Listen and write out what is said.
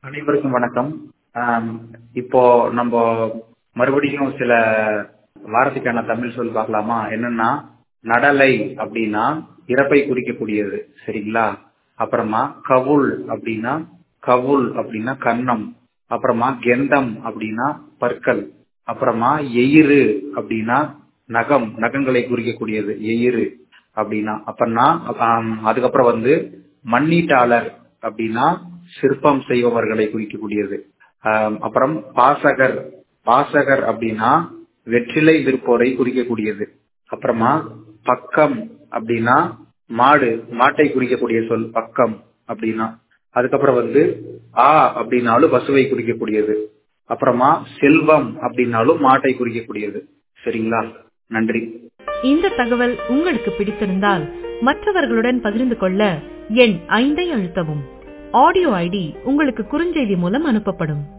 அனைவருக்கும் வணக்கம் ஆம், இப்போ நம்ம மறுபடியும் சில வாரத்துக்கான தமிழ் சொல் பார்க்கலாமா என்னன்னா நடலை அப்படின்னா இறப்பை குறிக்கக்கூடியது சரிங்களா அப்புறமா கவுல் அப்படின்னா கவுல் அப்படின்னா கன்னம் அப்புறமா கெந்தம் அப்படின்னா பற்கள் அப்புறமா எயிறு அப்படின்னா நகம் நகங்களை குறிக்கக்கூடியது எயிறு அப்படின்னா அப்படின்னா ஆம், அதுக்கப்புறம் வந்து மண்ணீட்டாளர் அப்படின்னா சிற்பம் செய்பவர்களை குறிக்கக்கூடியது ஆம், அப்புறம் பாசகர் பாசகர் அப்படின்னா வெற்றிலை விற்போரை குறிக்கக்கூடியது அப்புறமா பக்கம் அப்படின்னா மாடு மாட்டை குறிக்கக்கூடிய சொல் பக்கம் அப்படின்னா அதுக்கப்புறம் வந்து ஆ அப்படின்னாலும் பசுவை குறிக்கக்கூடியது அப்புறமா செல்வம் அப்படின்னாலும் மாட்டை குறிக்கக்கூடியது சரிங்களா நன்றி இந்த தகவல் உங்களுக்கு பிடித்திருந்தால் மற்றவர்களுடன் பகிர்ந்து கொள்ள எண் ஐந்தை அழுத்தவும் ஆடியோ ஐடி உங்களுக்கு குறுஞ்செய்தி மூலம் அனுப்பப்படும்